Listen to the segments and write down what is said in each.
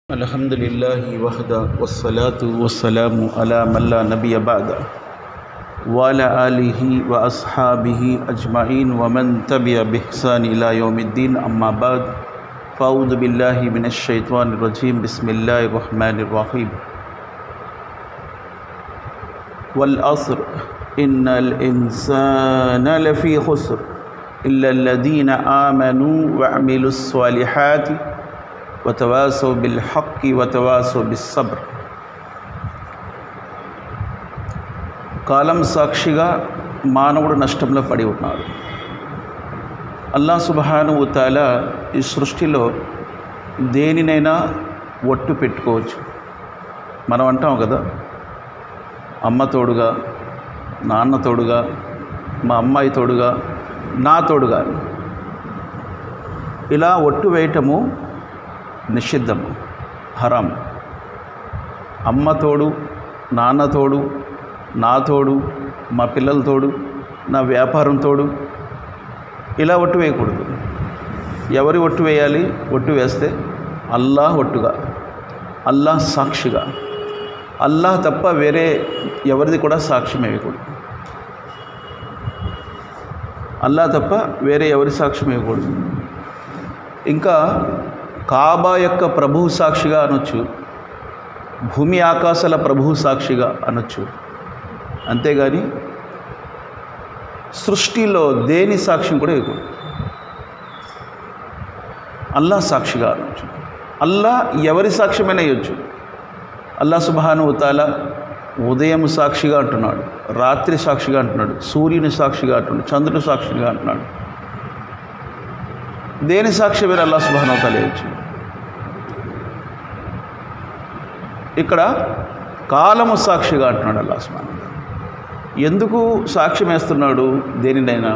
الحمد لله وحده والصلاة والسلام على من لا نبي بعده وعلى آله وأصحابه أجمعين ومن تبع بإحسان إلى يوم الدين أما بعد فأعوذ بالله من الشيطان الرجيم بسم الله الرحمن الرحيم والعصر إن الإنسان لفي خسر إلا الذين آمنوا وعملوا الصالحات وتواصوا بالحق وتواصوا بالصبر కాలం సాక్షిగా మానవుడు నష్టంలో పడి ఉన్నాడు అల్లా సుబహాను తాల ఈ సృష్టిలో దేనినైనా ఒట్టు పెట్టుకోవచ్చు మనం అంటాం కదా అమ్మ తోడుగా నాన్న తోడుగా మా అమ్మాయి తోడుగా నా తోడుగా అని. ఇలా ఒట్టు వేయటము నిషిద్ధం హరాం అమ్మ తోడు నాన్న తోడు నా తోడు మా పిల్లల తోడు నా వ్యాపారం తోడు ఇలా ఒట్టు వేయకూడదు ఎవరి ఒట్టు వేయాలి ఒట్టు వేస్తే అల్లాహ్ ఒట్టుగా అల్లాహ్ సాక్షిగా అల్లాహ్ తప్ప వేరే ఎవరిది కూడా సాక్ష్యం వేయకూడదు అల్లాహ్ తప్ప వేరే ఎవరి సాక్ష్యం వేయకూడదు ఇంకా కాబా యొక్క ప్రభువు సాక్షిగా అనొచ్చు భూమి ఆకాశాల ప్రభువు సాక్షిగా అనొచ్చు అంతేగాని సృష్టిలో దేని సాక్ష్యం కూడా ఇవ్వకూడదు అల్లా సాక్షిగా అనొచ్చు అల్లా ఎవరి సాక్ష్యమైనా ఇవ్వచ్చు అల్లా సుబహాను ఉతాల ఉదయం సాక్షిగా అంటున్నాడు రాత్రి సాక్షిగా అంటున్నాడు సూర్యుని సాక్షిగా అంటున్నాడు చంద్రుని సాక్షిగా అంటున్నాడు దేని సాక్ష్యమైన అల్లా సుబహాను ఉతాల ఇవ్వచ్చు ఇక్కడ కాలము సాక్షిగా అంటున్నాడు అల్లా సుబహాను ఉతాల. ఎందుకు సాక్ష్యం వేస్తున్నాడు దేనినైనా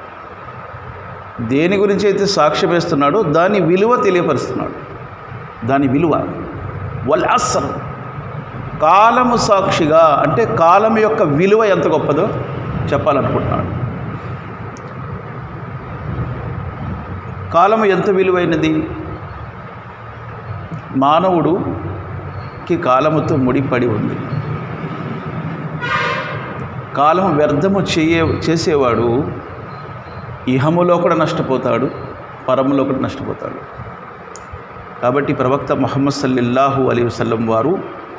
దేని గురించి అయితే సాక్ష్యం వేస్తున్నాడో దాని విలువ తెలియపరుస్తున్నాడు దాని విలువ వల్ అస్సలు కాలము సాక్షిగా అంటే కాలం యొక్క విలువ ఎంత గొప్పదో చెప్పాలనుకుంటున్నాడు కాలము ఎంత విలువైనది మానవుడుకి కాలముతో ముడిపడి ఉంది కాలం వ్యర్థము చేయే చేసేవాడు ఇహములో కూడా నష్టపోతాడు పరములో కూడా నష్టపోతాడు కాబట్టి ప్రవక్త ముహమ్మద్ సల్లల్లాహు అలీ వసల్లం వారు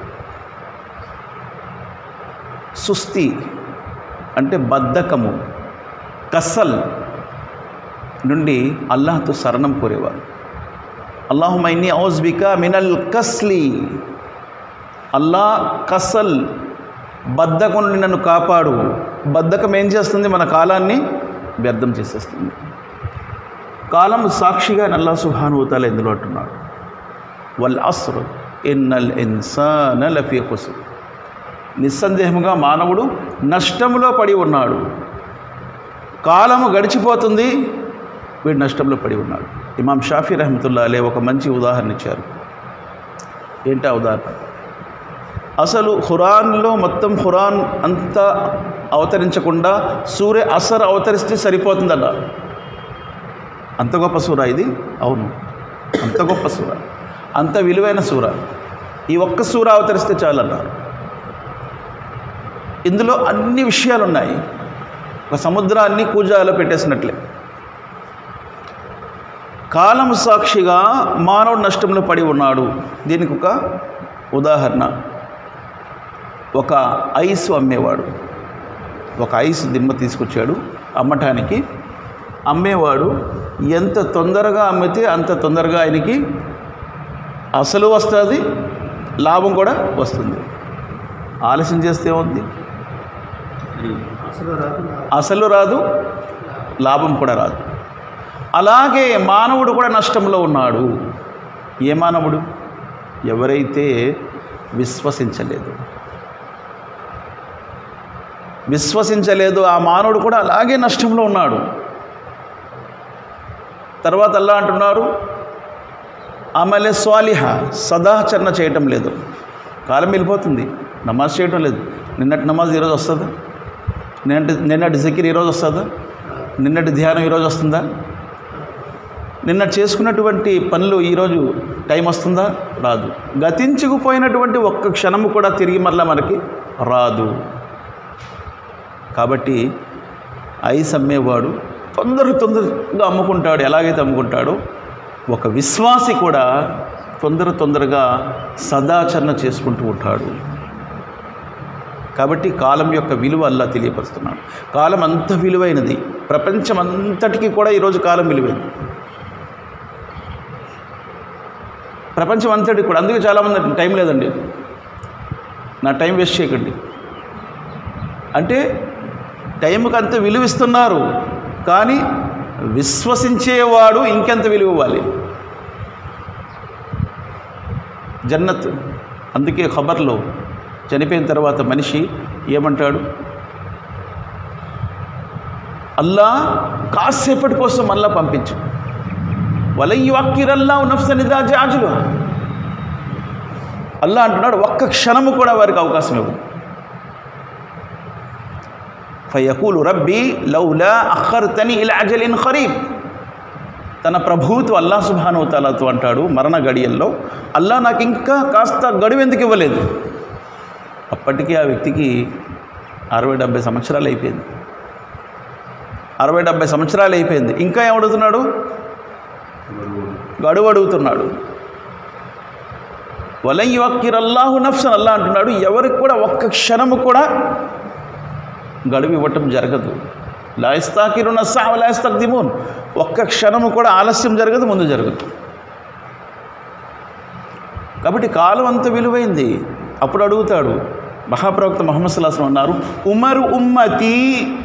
సుస్థి అంటే బద్ధకము కసల్ నుండి అల్లాహ్తో శరణం కోరేవారు అల్లాహుమైని ఔజ్బిక మినల్ కస్లీ అల్లా కసల్ బద్ధకం నుండి నన్ను కాపాడు బద్ధకం ఏం చేస్తుంది మన కాలాన్ని వ్యర్థం చేసేస్తుంది కాలం సాక్షిగా నల్లా సుహానుభూతాలు ఎందులో అంటున్నాడు వల్ అస్రు ఎన్నల్ ఇన్సాన లఫీ ఖుసు నిస్సందేహంగా మానవుడు నష్టంలో పడి ఉన్నాడు కాలము గడిచిపోతుంది వీడు నష్టంలో పడి ఉన్నాడు ఇమాం షాఫీ రహమతుల్లా అలే ఒక మంచి ఉదాహరణ ఇచ్చారు ఏంటా ఉదాహరణ అసలు ఖురాన్లో మొత్తం ఖురాన్ అంతా అవతరించకుండా సూర్య అసర్ అవతరిస్తే సరిపోతుందట అంత గొప్ప సూర ఇది అవును అంత గొప్ప సూర అంత విలువైన సూర ఈ ఒక్క సూర అవతరిస్తే చాలన్నారు ఇందులో అన్ని విషయాలు ఉన్నాయి ఒక సముద్రాన్ని కూజాలో పెట్టేసినట్లే కాలం సాక్షిగా మానవుడు నష్టంలో పడి ఉన్నాడు దీనికి ఒక ఉదాహరణ ఒక ఐస్ అమ్మేవాడు ఒక ఐస్ దిమ్మ తీసుకొచ్చాడు అమ్మటానికి అమ్మేవాడు ఎంత తొందరగా అమ్మితే అంత తొందరగా ఆయనకి అసలు వస్తుంది లాభం కూడా వస్తుంది ఆలస్యం చేస్తే ఏముంది అసలు రాదు లాభం కూడా రాదు అలాగే మానవుడు కూడా నష్టంలో ఉన్నాడు ఏ మానవుడు ఎవరైతే విశ్వసించలేదు విశ్వసించలేదు ఆ మానవుడు కూడా అలాగే నష్టంలో ఉన్నాడు తర్వాత అల్లా అంటున్నారు ఆమెలే స్వాలిహ సదాచరణ చేయటం లేదు కాలం వెళ్ళిపోతుంది నమాజ్ చేయటం లేదు నిన్నటి నమాజ్ ఈరోజు వస్తుందా నిన్నటి నిన్నటి జికిర్ ఈరోజు వస్తుందా నిన్నటి ధ్యానం ఈరోజు వస్తుందా నిన్న చేసుకున్నటువంటి పనులు ఈరోజు టైం వస్తుందా రాదు గతించుకుపోయినటువంటి ఒక్క క్షణము కూడా తిరిగి మరలా మనకి రాదు కాబట్టి ఐస్ అమ్మేవాడు తొందర తొందరగా అమ్ముకుంటాడు ఎలాగైతే అమ్ముకుంటాడో ఒక విశ్వాసి కూడా తొందర తొందరగా సదాచరణ చేసుకుంటూ ఉంటాడు కాబట్టి కాలం యొక్క విలువ అల్లా తెలియపరుస్తున్నాడు కాలం అంత విలువైనది ప్రపంచం అంతటికీ కూడా ఈరోజు కాలం విలువైంది ప్రపంచం అంతటికి కూడా అందుకే చాలామంది టైం లేదండి నా టైం వేస్ట్ చేయకండి అంటే టైంకి అంత విలువిస్తున్నారు కానీ విశ్వసించేవాడు ఇంకెంత విలువ ఇవ్వాలి జన్నత్ అందుకే ఖబర్లో చనిపోయిన తర్వాత మనిషి ఏమంటాడు అల్లా కాసేపటి కోసం అల్లా పంపించు వలయ్యక్కిరల్లా నఫ్సనిదా జాజులు అల్లా అంటున్నాడు ఒక్క క్షణము కూడా వారికి అవకాశం ఇవ్వు ఫయకూలు రబ్బీ లౌలా అఖర్తని ఇలా అజలిన్ ఖరీబ్ తన ప్రభువుతో అల్లా సుభానుతాలతో అంటాడు మరణ గడియల్లో అల్లా నాకు ఇంకా కాస్త గడువు ఎందుకు ఇవ్వలేదు అప్పటికీ ఆ వ్యక్తికి అరవై డెబ్బై సంవత్సరాలు అయిపోయింది అరవై డెబ్బై సంవత్సరాలు అయిపోయింది ఇంకా ఏమడుగుతున్నాడు గడువు అడుగుతున్నాడు వలై అల్లాహు నఫ్సన్ అల్లా అంటున్నాడు ఎవరికి కూడా ఒక్క క్షణము కూడా గడువు ఇవ్వటం జరగదు లాయిస్తాకిరున్న సావ లాయిస్తాక్దిమూన్ ఒక్క క్షణము కూడా ఆలస్యం జరగదు ముందు జరగదు కాబట్టి కాలం అంత విలువైంది అప్పుడు అడుగుతాడు మహాప్రవక్త మొహమ్మద్ సల్లాహం అన్నారు ఉమరు ఉమ్మతి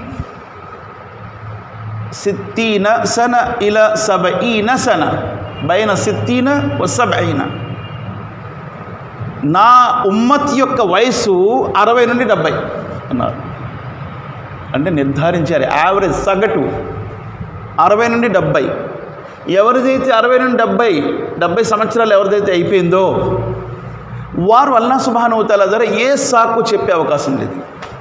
సిత్తీన సన ఇల సబఈన సన బైన సిత్తీన వ సబఈన నా ఉమ్మత్ యొక్క వయసు అరవై నుండి డెబ్బై అన్నారు అంటే నిర్ధారించారు యావరేజ్ సగటు అరవై నుండి డెబ్బై ఎవరిదైతే అరవై నుండి డెబ్బై డెబ్బై సంవత్సరాలు ఎవరిదైతే అయిపోయిందో వారు అల్లా సుభానవుతాల ద్వారా ఏ సాకు చెప్పే అవకాశం లేదు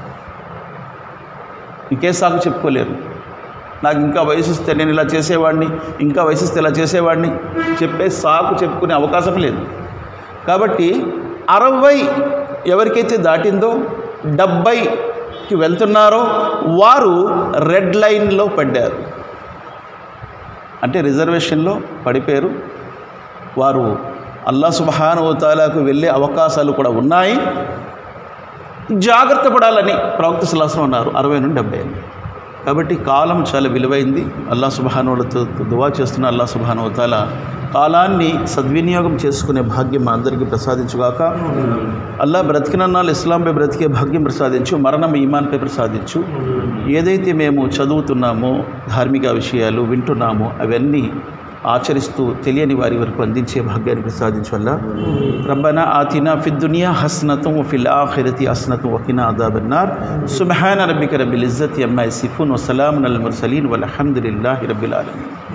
ఇంకే సాకు చెప్పుకోలేరు నాకు ఇంకా వయసు ఇస్తే నేను ఇలా చేసేవాడిని ఇంకా వయసు ఇస్తే ఇలా చేసేవాడిని చెప్పే సాకు చెప్పుకునే అవకాశం లేదు కాబట్టి అరవై ఎవరికైతే దాటిందో డెబ్బైకి వెళ్తున్నారో వారు రెడ్ లైన్లో పడ్డారు అంటే రిజర్వేషన్లో పడిపోయారు వారు అల్లా సుబహానువతాలకు వెళ్ళే అవకాశాలు కూడా ఉన్నాయి జాగ్రత్త పడాలని ప్రవక్త సలాసం అన్నారు అరవై నుండి డెబ్బై కాబట్టి కాలం చాలా విలువైంది అల్లా సుబహానువులతో దువా చేస్తున్న అల్లా సుబహానువతాల కాలాన్ని సద్వినియోగం చేసుకునే భాగ్యం మా అందరికీ ప్రసాదించుగాక అల్లా బ్రతికినన్నాళ్ళు ఇస్లాంపై బ్రతికే భాగ్యం ప్రసాదించు మరణం ఈమాన్పై ప్రసాదించు ఏదైతే మేము చదువుతున్నామో ధార్మిక విషయాలు వింటున్నామో అవన్నీ ఆచరిస్తూ తెలియని వారి వరకు అందించే భాగ్యాన్ని ప్రసాదించు వల్ల రబ్బనా ఆతినా ఫిద్ దునియా హస్నతం ఫిల్ ఆఖిరతి హస్నతం వకినా అదాబన్నార్ సుబ్హాన రబ్బిక రబ్బిల్ ఇజ్జతి అమ్మా సిఫున్ వసలామున్ అల్ ముర్సలీన్ వల్హమ్దులిల్లాహి రబ్బిల్ ఆలమీన్